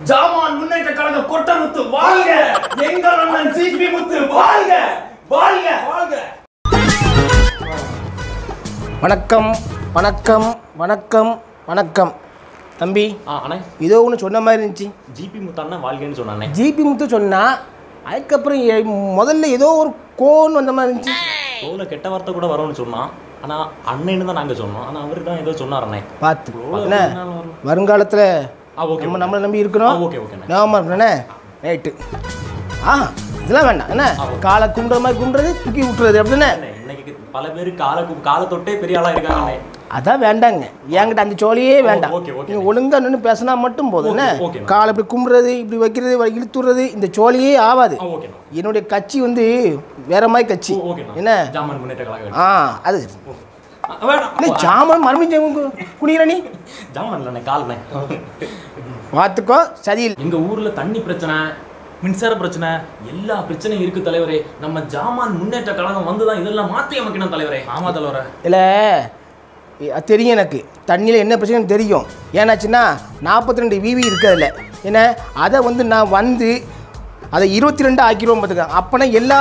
ஜாமான் முன்னேற்ற கழக கொட்டமுத்து வாழ்க எங்கள் அண்ணன் சிபி முத்து வாழ்க வாழ்க வாழ்க வணக்கம் வணக்கம் வணக்கம் வணக்கம் தம்பி ஆ அண்ணே ஏதோ ஒன்று சொன்ன மாதிரி இருந்துச்சு ஜிபி முத்து அண்ணன் வாழ்கன்னு சொன்னானே ஜிபி முத்து சொன்னா அதுக்கப்புறம் எ- முதல்ல ஏதோ ஒரு கோன் வந்த மாதிரி இருந்துச்சு சோல கெட்ட வார்த்தை கூட வரும்னு சொன்னான் ஆனா அண்ணன்னு தான் நாங்க சொன்னோம் ஆனா அவரு தான் ஏதோ சொன்னார் அண்ணே பார்த்து எவ்வளவு என்ன வேணாலும் வரும். வருங்காலத்தில் ஆ ஓகே நம்ம நம்மளை நம்பி இருக்கிறோம் ஆ, ஓகே, ஓகேண்ணே. ஞாபகம் இருக்கணுண்ணே ரைட்டு ஆ இதெல்லாம் வேண்டாம் என்ன ஆ, ஓகே. காலை குண்டுற மாதிரி குண்டுறது தூக்கி விட்டுறது அப்படிதானே அண்ணே, இன்னைக்கு பல பேர் கால கால தொட்டே பெரிய ஆளா இருக்காங்க அண்ணே. அதான் வேண்டாங்க என்கிட்ட அந்த சோழியே வேண்டாம் ஓகே, ஓகே. நீங்க ஒழுங்கா நின்று பேசினா மட்டும் போதும் என்ன ஓகே, ஓகேண்ணா. காலை இப்படி கும்புறது இப்படி வைக்கிறது வ- இழுத்துறது இந்த சோழியே ஆகாது ஆ ஓகேண்ணா என்னுடைய கட்சி வந்து வேற மாதிரி கட்சி ஓ, ஓகேண்ணா என்ன ஜாமான் முன்னேற்ற கழகம் ஆ அது ஆ, வேணாம் இல்லை ஜாமான் மறுபடியும் குனிகிற நீ ஜாமான் இல்லைண்ணே கால்ண்ணே பார்த்துக்கோ சரியில்லை எங்க ஊர்ல தண்ணி பிரச்சனை மின்சார பிரச்சனை எல்லா பிரச்சனையும் இருக்கு தலைவரே நம்ம ஜாமான் முன்னேற்ற கழகம் வந்துதான் இதெல்லாம் மாத்தி அமைக்கணும் தலைவரே ஆமா தலைவரே இல்லை அது தெரியும் எனக்கு தண்ணியில் என்ன பிரச்சனைன்னு தெரியும் ஏன்னாச்சுன்னா நாற்பத்தி ரெண்டு விவி இருக்கிறதுல என்ன அதை வந்து நான் வந்து அதை இருபத்தி ரெண்டு ஆக்கிடுவோம் பார்த்துக்க அப்போனா எல்லா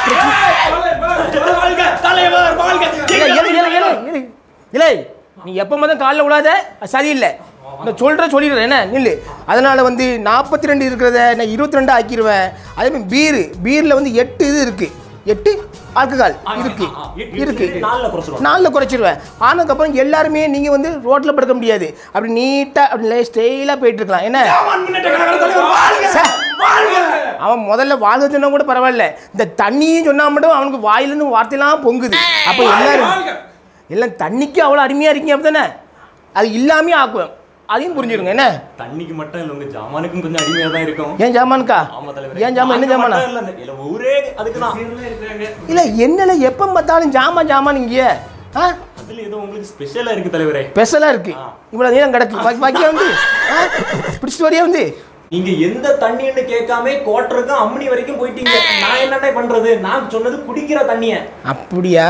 தலைவர் வாழ்க இல்லை இல்லை இல்லை இல்லை இல்லை இல்லை நீ எப்போ மட்டும் காலைல விடாத அது சரியில்லை நான் சொல்கிற சொல்லிடுறேன் என்ன நில்லு அதனால் வந்து நாற்பத்தி ரெண்டு இருக்கிறத நான் இருபத்தி ரெண்டு ஆக்கிடுவேன் அதே மாதிரி பீரு பீரில் வந்து எட்டு இது இருக்குது எட்டு ஆல்கஹால் இருக்கு இருக்கு நாலுல குறைச்சிருவோம் நாளில் குறைச்சிருவேன் ஆனதுக்கப்புறம் எல்லாருமே நீங்கள் வந்து ரோட்டில் படுக்க முடியாது அப்படி நீட்டாக அப்படி ஸ்டைலாக போயிட்டு இருக்கலாம் என்ன ஜாமான் முன்னேற்ற கழக தலைவர் வாழ்க சே. வாழ்க அவன் முதல்ல வாழ்க சொன்னா கூட பரவாயில்ல இந்த தண்ணியும் சொன்னா மட்டும் அவனுக்கு வாயிலிருந்து வார்த்தையெல்லாம் பொங்குது அப்போ எல்லாரும் எல்லாம் தண்ணிக்கு அவ்வளோ அருமையாக இருக்கீங்க அப்படிதானே அது இல்லாமே ஆக்குவேன் அதையும் புரிஞ்சிடுங்க என்ன தண்ணிக்கு மட்டும் இல்ல உங்க ஜாமானுக்கும் கொஞ்சம் அடிமையா தான் இருக்கும் ஏன் ஜாமான்க்கா ஆமா தலைவர் ஏன் ஜாமான் என்ன ஜாமானா இல்ல ஊரே அதுக்கு தான் இல்லை என்னல எப்போ பார்த்தாலும் ஜாமான் ஜாமான் இங்கே ஆ அதுல ஏதோ உங்களுக்கு ஸ்பெஷலா இருக்கு தலைவரே ஸ்பெஷலாக இருக்கு இவ்வளோ நேரம் கிடக்கு பாக்கி பாக்கியா வந்து ஆ பிடிச்சிட்டு வரியா வந்து நீங்க எந்த தண்ணின்னு கேட்காம கோட்டருக்கும் அம்மனி வரைக்கும் போயிட்டீங்க நான் என்னென்ன பண்றது நான் சொன்னது குடிக்கிற தண்ணிய அப்படியா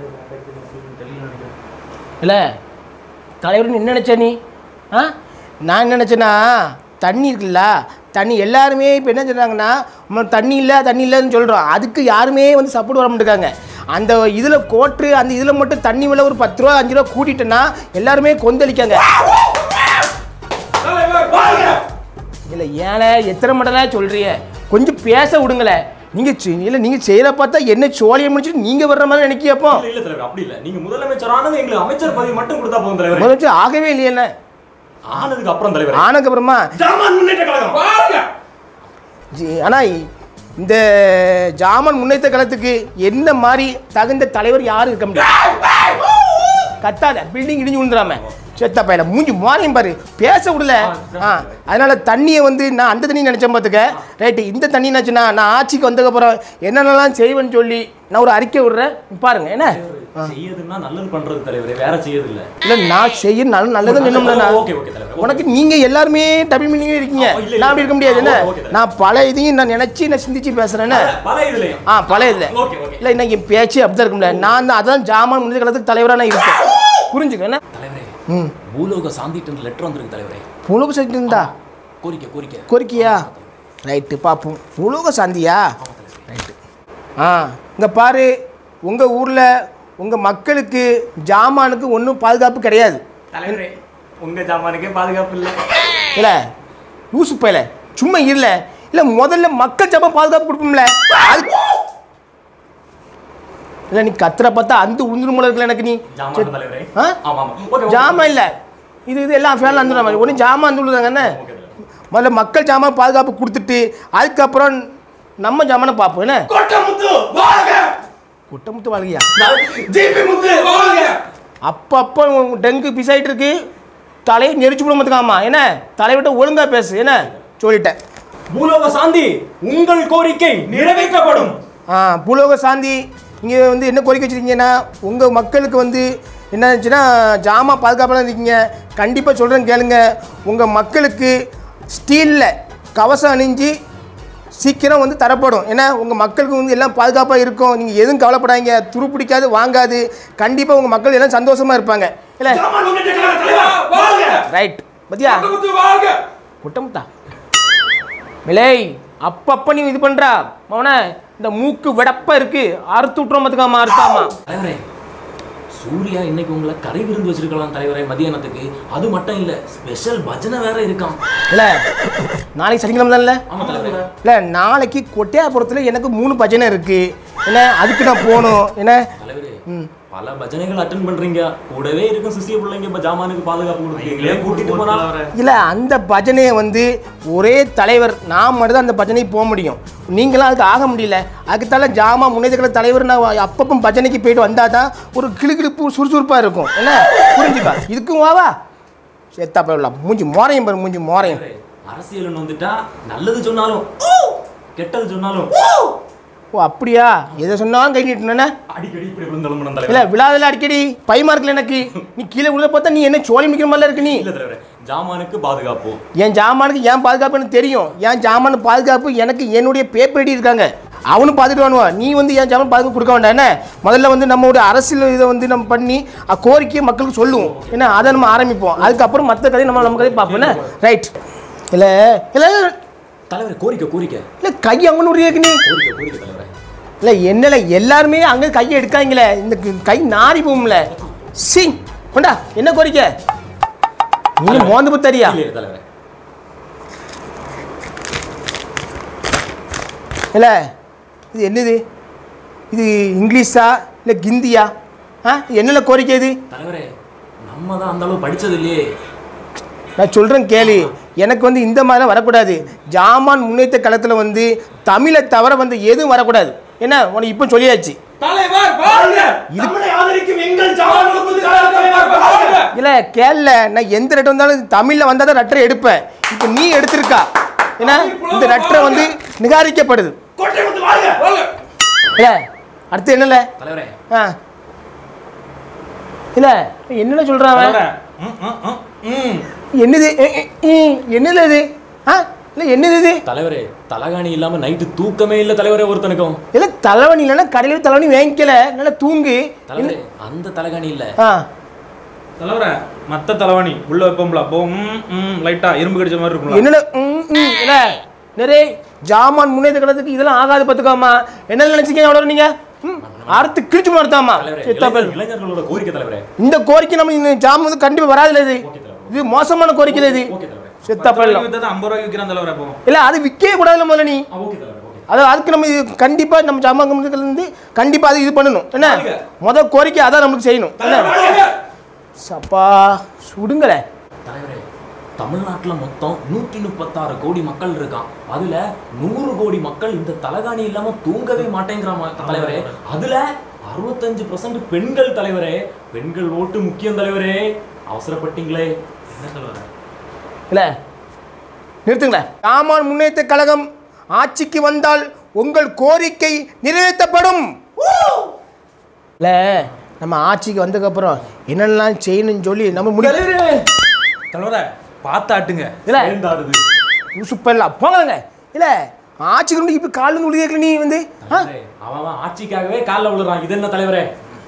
இல்லை தலைவர் என்ன நினச்ச நீ ஆ நான் என்ன நினச்சேன்னா தண்ணி இருக்குல்ல தண்ணி எல்லாருமே இப்போ என்ன சொல்கிறாங்கன்னா நம்ம தண்ணி இல்லை தண்ணி இல்லைன்னு சொல்கிறோம் அதுக்கு யாருமே வந்து சப்போர்ட் வர மாட்டேங்காங்க அந்த இதில் கோட்ரு அந்த இதில் மட்டும் தண்ணி விலை ஒரு பத்து ரூபா அஞ்சு ரூபா கூட்டிட்டேன்னா எல்லாருமே கொந்தளிக்காங்க இல்லை ஏல எத்தனை மடலா சொல்றிய கொஞ்சம் பேச விடுங்களே நீங்கள் இல்லை நீங்கள் செய்கிற பார்த்தா என்ன சோழியை முடிச்சுட்டு நீங்கள் வர்ற மாதிரி நினைக்கியப்போ இல்ல இல்ல தலைவர் அப்படி இல்ல நீங்க முதலமைச்சர் ஆனது எங்களுக்கு அமைச்சர் பதவி மட்டும் கொடுத்தா போதும் தலைவர் முதல்ல ஆகவே இல்லையே ஆனதுக்கு அப்புறம் தலைவர் ஆனதுக்கப்புறமா ஜாமான் முன்னேற்ற கழகம் வாழ்க ஜி- ஆனா இந்த ஜாமான் முன்னேற்ற காலத்துக்கு என்ன மாதிரி தகுந்த தலைவர் யாரும் இருக்க முடியாது கத்தாத பில்டிங் இடிஞ்சு விழுந்துடாம செத்த பையல மூஞ்சி மாறியும் பாரு பேச விடல ஆ அதனால தண்ணியை வந்து நான் அந்த தண்ணி நினைச்சேன் பார்த்துக்க ரைட்டு இந்த தண்ணி நினச்சுன்னா நான் ஆட்சிக்கு வந்ததுக்கப்புறம் என்னென்னலாம் செய்வேன்னு சொல்லி நான் ஒரு அறிக்கை விடுறேன் பாருங்க என்ன செய்யறதுன்னா நல்லது பண்றது தலைவரே வேற செய்யறது இல்ல இல்லை நான் செய்ய நல்ல நல்லதுன்னு சொன்னோம்ல நான் ஓகே ஓகே தலைவர் உனக்கு நீங்க எல்லாருமே டபுள் மீனிங் இருக்கீங்க ஆ, இல்ல, இல்ல. நான் அப்படி இருக்க முடியாது என்ன ஆ, ஓகே, ஓகே. நான் பல இதையும் நான் நினைச்சு நான் சிந்திச்சு பேசுறேன்னு பல இதுலயும் ஆ பழைய இல்லை ஓகே ஓகே இல்லை இன்னைக்கு என் பேச்சு அப்படிதான் இருக்கும்ல நான் தான் அதான் ஜாமான் முடிஞ்ச காலத்துக்கு தலைவராக நான் இருக்கேன் புரிஞ்சுக்க என்ன தலைவரே ம் பூலோக சாந்திட்டு லெட்டர் வந்திருக்கு தலைவரே புழுக சக்தி இருந்தா கோரிக்கை கோரிக்கை கோரிக்கையா ரைட்டு பார்ப்போம் புழுக சாந்தியா ரைட்டு ஆ இங்கே பாரு உங்கள் ஊரில் உங்கள் மக்களுக்கு ஜாமானுக்கு ஒன்றும் பாதுகாப்பு கிடையாது தலைவரே உங்க ஜாமானுக்கே பாதுகாப்பு இல்ல இல்லை லூசு பையல சும்மா இல்லை இல்லை முதல்ல மக்கள் ஜாமான் பாதுகாப்பு கொடுப்போம்ல அது இல்லை நீ கத்துற பார்த்தா அந்த உளுந்துரும் போல இருக்குல்ல எனக்கு நீ ஜாமான் தலைவரே ஆ ஆமா ஆமா ஓகே ஓகே. ஜாமான் இல்லை இது இது எல்லாம் ஃபேனில் வந்துடுற மாதிரி ஒன்றும் ஜாமான் வந்துடுதாங்க என்ன ஓகே தலைவரே. முதல்ல மக்கள் ஜாமான் பாதுகாப்பு கொடுத்துட்டு அதுக்கப்புறம் நம்ம ஜாமானை பார்ப்போம் என்ன கொட்டமுத்து வாழ்க குட்டமுத்து வாழ்க்கையா ஜிபி முத்து வாழ்க அப்பப்போ டெங்கு பிசாயிட்டு இருக்கு தலையை நெரிச்சு விட மாத்துக்காமா என்ன தலைவிட்ட ஒழுங்கா பேசு என்ன சொல்லிட்டேன் பூலோக சாந்தி உங்கள் கோரிக்கை நிறைவேற்றப்படும் ஆ பூலோக சாந்தி இங்கே வந்து என்ன கோரிக்கை வச்சுருக்கீங்கன்னா உங்கள் மக்களுக்கு வந்து என்னாச்சுன்னா ஜாமா பாதுகாப்பாக இருக்கீங்க கண்டிப்பாக சொல்கிறேன் கேளுங்க உங்கள் மக்களுக்கு ஸ்டீலில் கவசம் அணிஞ்சு சீக்கிரம் வந்து தரப்படும் ஏன்னா உங்கள் மக்களுக்கு வந்து எல்லாம் பாதுகாப்பாக இருக்கும் நீங்கள் எதுவும் கவலைப்படாதீங்க துரு பிடிக்காது வாங்காது கண்டிப்பாக உங்கள் மக்கள் எல்லாம் சந்தோஷமாக இருப்பாங்க இல்லை ஜாமான் முன்னேற்ற கழக தலைவர் வாழ்க ரைட் பத்தியா கொட்டமுத்து வாழ்க குட்டமுத்தா விலை அப்பப்ப நீ இது பண்றா அவன இந்த மூக்கு விடப்ப இருக்கு அறுத்து விட்டுறோம் பார்த்துக்காமா அறுத்தாமா தலைவரே சூர்யா இன்னைக்கு உங்களை கரை விருந்து வச்சிருக்கலாம் தலைவரே மதியானத்துக்கு அது மட்டும் இல்ல ஸ்பெஷல் பஜனை வேற இருக்காம் இல்ல நாளைக்கு சனிக்கிழமை தான்ல ஆமா தலைவரே இல்ல நாளைக்கு கொட்டையாபுரத்துல எனக்கு மூணு பஜனை இருக்கு என்ன அதுக்கு நான் போகணும் என்ன தலைவரே பல பஜனைகள் அட்டன் பண்றீங்க கூடவே இருக்கும் சிசிய பிள்ளைங்க இப்ப ஜாமானுக்கு பாதுகாப்பு கொடுக்குறீங்களே கூட்டிட்டு போனா இல்ல அந்த பஜனையை வந்து ஒரே தலைவர் நான் மட்டும் தான் அந்த பஜனைக்கு போக முடியும் நீங்களாம் அதுக்கு ஆக முடியல அதுக்கு தலை ஜாமா முன்னேற்ற தலைவர் நான் அப்பப்போ பஜனைக்கு போயிட்டு வந்தால் தான் ஒரு கிளுகிழுப்பு சுறுசுறுப்பாக இருக்கும் என்ன புரிஞ்சுக்கா இதுக்கும் வாவா செத்தா போயிடலாம் மூஞ்சி மோரையும் பாரு மூஞ்சி மோரையும் தலைவரே, அரசியல்னு வந்துட்டா நல்லது சொன்னாலும் கெட்டது சொன்னாலும் ஓ அப்படியா எதை சொன்னாலும் கை நீட்டினே அடிக்கடி இப்படி விழுந்தளம் இல்லை தலைவரே விழாதில் அடிக்கடி பயமா இருக்குல்ல எனக்கு நீ கீழே விழுத பார்த்தா நீ என்ன சோழி மிக்கிற மாதிரிலாம் இருக்கு நீ இல்ல தலைவரே ஜாமானுக்கு பாதுகாப்பு என் ஜாமானுக்கு ஏன் பாதுகாப்பு எனக்கு தெரியும் என் ஜாமான் பாதுகாப்பு எனக்கு என்னுடைய பேப்பர் ரெடி இருக்காங்க அவனும் பார்த்துட்டு வானுவான் நீ வந்து என் ஜாமான் பாதுகாப்பு கொடுக்க வேண்டாம் என்ன முதல்ல வந்து நம்மளுடைய அரசியல் இதை வந்து நம்ம பண்ணி அ, கோரிக்கையை மக்களுக்கு சொல்லுவோம் என்ன அதை நம்ம ஆரம்பிப்போம் அதுக்கப்புறம் மற்ற கதையை நம்ம நம்ம கதையை பார்ப்போம் என்ன ரைட் இல்லை இல்லை தலைவரே கோரிக்கை கோரிக்கை இல்லை கை அங்கே இருக்கு நீ கோரிக்கை கோரிக்கை தலைவரே இல்லை என்னல எல்லாருமே அங்கே கையை எடுக்காங்களே இந்த க- கை நாரி போகும்ல சி கொண்டா என்ன கோரிக்கை நீ மோந்து புத்தரியா இல்லையே தலைவரே இல்லை இது என்னது இது இங்கிலீஷா இல்லை ஹிந்தியா ஆ இது என்னல கோரிக்கை இது தலைவரே நம்ம தான் அந்த அளவு படிச்சது இல்லையே நான் சொல்கிறேன் கேளு எனக்கு வந்து இந்த மாதிரிலாம் வரக்கூடாது ஜாமான் முன்னேற்ற களத்தில் வந்து தமிழை தவிர வந்து எதுவும் வரக்கூடாது என்ன உனக்கு இப்போ சொல்லியாச்சு தலைவர் வாழ்க தமிழை ஆதரிக்கும் எங்கள் ஜாவான் தலைவர் வாழ்க இல்லை கேள்ல நான் எந்த ரெட்டை வந்தாலும் தமிழில் வந்தால் தான் ரட்டரை எடுப்பேன் இப்போ நீ எடுத்திருக்கா ஏன்னா இந்த ரட்டரை வந்து நிகாரிக்கப்படுது கோட்டை முத்து வாழ்க வாழ்க இல்லை அடுத்து என்னல தலைவரே ஆ இல்லை என்னல சொல்கிறான் அவன் ம், ம், ம், ம். என்னது எ- எ- ஈ, என்னது இது ஆ இல்லை என்னது இது தலைவரே தலகாணி இல்லாம நைட்டு தூக்கமே இல்ல தலைவரே ஒருத்தனுக்கும் இல்லை தலைவணி இல்லைன்னா கடையில் தலைவணி வாங்கிக்கல நல்லா தூங்கு தலைவரே அந்த தலகாணி இல்ல ஆ தலைவரே மத்த தலைவாணி உள்ள வைப்போம்ல அப்போ ம், ம், லைட்டா இரும்பு கடிச்ச மாதிரி இருக்கும்ல என்னல ம் ம் இல்லை நிறைய ஜாமான் முன்னேற்ற கடத்துக்கு இதெல்லாம் ஆகாது பார்த்துக்காமா என்ன நினைச்சீங்க அவ்வளோ நீங்க ம் அறுத்து கிழிச்சு மாறுத்தாமா தலைவரே சித்தாப்பல் இளைஞர்- இளைஞர்களோட கோரிக்கை தலைவரே இந்த கோரிக்கை நம்ம இந்த ஜாம் வந்து கண்டிப்பாக வராதுல இது ஓகே தலைவரே இது மோசமான கோரிக்கை இது ஓகே தலைவரே சித்தாப்பல் வித்தது ஐம்பது ரூபாய்க்கு விற்கிறான் தலைவரே அப்போ இல்லை அது விற்கவே கூடாதுல முதல்ல நீ ஆ, ஓகே தலைவரே ஓகே அது அதுக்கு நம்ம இது கண்டிப்பாக நம்ம ஜாமான் இருந்து கண்டிப்பாக அது இது பண்ணணும் என்ன முதல் கோரிக்கை அதான் நம்மளுக்கு செய்யணும் என்ன வாழ்க சப்பா சுடுங்களே தலைவரே தமிழ்நாட்டுல மொத்தம் நூற்றி முப்பத்தாறு கோடி மக்கள் இருக்கான் அதுல நூறு கோடி மக்கள் இந்த தலகாணி இல்லாம தூங்கவே மாட்டேங்கிறான் தலைவரே அதுல அறுபத்தஞ்சு பர்சன்ட் பெண்கள் தலைவரே பெண்கள் ஓட்டு முக்கியம் தலைவரே அவசரப்பட்டீங்களே என்ன தலைவரே இல்லை நிறுத்துங்களேன் ஜாமான் முன்னேற்ற கழகம் ஆட்சிக்கு வந்தால் உங்கள் கோரிக்கை நிறைவேற்றப்படும் இல்லை நம்ம ஆட்சிக்கு வந்ததுக்கப்புறம் என்னெல்லாம் செய்யணும்னு சொல்லி நம்ம முடி தலைவரே பார்த்தாட்டுங்க இல்லை சேர்ந்தாடுது சூப்பர்லாம் போங்கலங்க இல்லை ஆட்சிக்கு வந்து இப்போ காலில் உள்ள கேட்கல நீ வந்து ஆ தலைவரே, அவன் அவன் ஆட்சிக்காகவே காலில் விழுறான் இது என்ன தலைவரே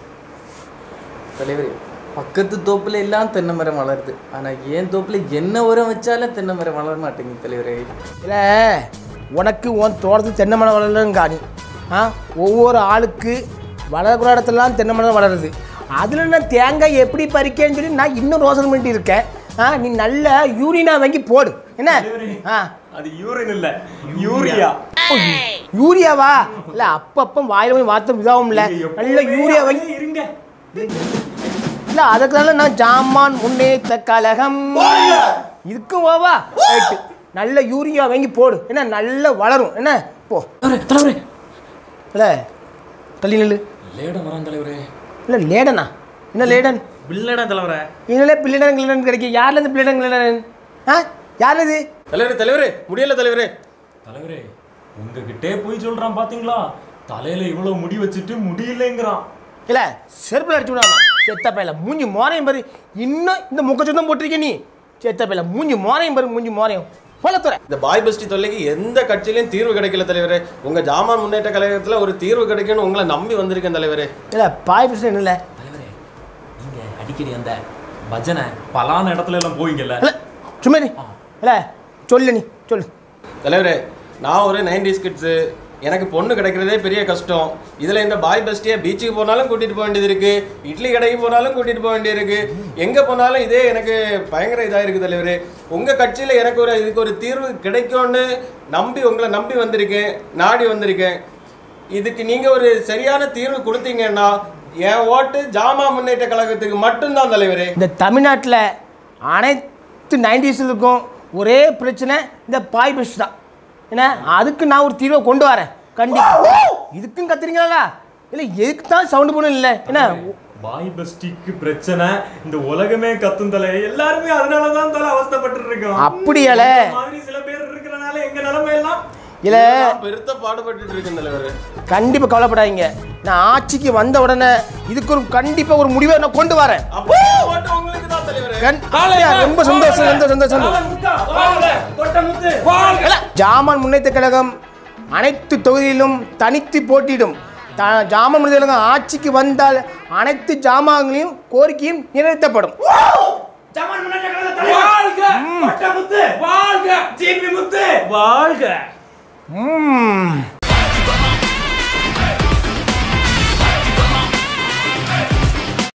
தலைவரே பக்கத்து தோப்புல எல்லாம் தென்னை மரம் வளருது ஆனா என் தோப்புல என்ன உரம் வச்சாலும் தென்னை மரம் வளர மாட்டேங்குது தலைவரே இல்லை உனக்கு உன் தோட்டத்தில் தென்னை மரம் வளரலன்னு காணி ஆ ஒவ்வொரு ஆளுக்கு வளர்க்குற இடத்துலலாம் தென்னை மரம் வளருது அதில் நான் தேங்காய் எப்படி பறிக்கேன்னு சொல்லி நான் இன்னும் ரோசனை பண்ணிட்டு இருக்கேன் ஆ நீ நல்ல யூரினா வாங்கி போடு என்ன ஆ அது யூரின் இல்ல யூரியா ஓ, யூரியாவா இல்லை அப்பப்போ வாயில் போய் வார்த்தை இதாகும்ல நல்ல யூரியா வாங்கி இருங்க இல்லை அதுக்கு தானே நான் ஜாமான் முன்னேற்ற கழகம் இதுக்கும் வாவா ரைட்டு நல்ல யூரியா வாங்கி போடு என்ன நல்லா வளரும் என்ன போ தலைவரே தலைவரே இல்லை தள்ளி நில்லு லேடம் வரான் தலைவரே இல்லை லேடனா என்ன லேடன் பில்லடா தலைவரே இதனால பிள்ளைடன் கிள்ளடன் கிடைக்கும் யார்ல இருந்து பிள்ளைடன் கிள்ளடன் ஆ யார் இது தலைவரே தலைவரே முடியல தலைவரே தலைவரே உங்ககிட்டே போய் சொல்றான் பாத்தீங்களா தலையில இவ்வளவு முடி வச்சுட்டு முடியலங்கிறான் இல்லை செருப்பில் அடிச்சு விடாமா செத்த பையில மூஞ்சி மோரையும் பாரு இன்னும் இந்த முக்கச்சொந்தம் போட்டிருக்க நீ செத்த பையில மூஞ்சி மோரையும் பாரு மூஞ்சி மோரையும் போலத்துற இந்த பாய் பஸ்டி தொல்லைக்கு எந்த கட்சியிலையும் தீர்வு கிடைக்கல தலைவரே உங்க ஜாமான் முன்னேற்ற கழகத்துல ஒரு தீர்வு கிடைக்கும்னு உங்களை நம்பி வந்திருக்கேன் தலைவரே இல்லை பாய் பிரச்சனை இல்லை தலைவரே நீங்க அடிக்கடி அந்த பஜனை பலான இடத்துல எல்லாம் போவீங்கல்ல இல்லை சும்மா இரு. இல்லை சொல்லு நீ சொல்லு தலைவரே நான் ஒரு நைன்டிஸ் கிட்ஸு எனக்கு பொண்ணு கிடைக்கிறதே பெரிய கஷ்டம் இதில் இந்த பாய் பெஸ்டியை பீச்சுக்கு போனாலும் கூட்டிகிட்டு போக வேண்டியது இருக்குது இட்லி கடைக்கு போனாலும் கூட்டிகிட்டு போக வேண்டியது இருக்குது எங்கே போனாலும் இதே எனக்கு பயங்கர இதாக இருக்குது தலைவரே உங்கள் கட்சியில் எனக்கு ஒரு இதுக்கு ஒரு தீர்வு கிடைக்கும்னு நம்பி உங்களை நம்பி வந்திருக்கேன் நாடி வந்திருக்கேன் இதுக்கு நீங்கள் ஒரு சரியான தீர்வு கொடுத்தீங்கன்னா என் ஓட்டு ஜாமா முன்னேற்ற கழகத்துக்கு மட்டும்தான் தலைவரே இந்த தமிழ்நாட்டில் அனைத்து நைன்டிஸுக்கும் ஒரே பிரச்சனை இந்த பாய் பெஸ்ட் தான் என்ன அதுக்கு நான் ஒரு தீர்வை கொண்டு வரேன் கண்டிப்பா இதுக்கும் கத்துறீங்களா இல்லை எதுக்கு தான் சவுண்டு போடணும் இல்லை என்ன பாய் பஸ்டிக்கு பிரச்சனை இந்த உலகமே கத்தும் தலை எல்லாருமே அதனாலதான் தலை அவஸ்தைப்பட்டு இருக்கோம் அப்படியால இந்த மாதிரி சில பேர் இருக்கிறனால எங்க நிலைமை எல்லாம் இல்லை நான் பெருத்த பாடுபட்டு இருக்கேன் தலைவரே கண்டிப்பாக கவலைப்படாதீங்க நான் ஆட்சிக்கு வந்த உடனே இதுக்கு ஒரு கண்டிப்பாக ஒரு முடிவை நான் கொண்டு வரேன் அப்போ ஓட்டு உங்களுக்கு தான் தலைவரே கண்- ரொம்ப சந்தோஷம் சந்தோஷம் சந்தோஷம் இல்ல, ஜாமான் முன்னேற்ற கழகம் அனைத்து தொகுதியிலும் தனித்து போட்டியிடும் த- ஜாமான் முன்னேற்ற கழகம் ஆட்சிக்கு வந்தால் அனைத்து ஜாமான்களையும் கோரிக்கையும் நிறைவேற்றப்படும் வாழ்க வாழ்க ஜிபி முத்து வாழ்க ம்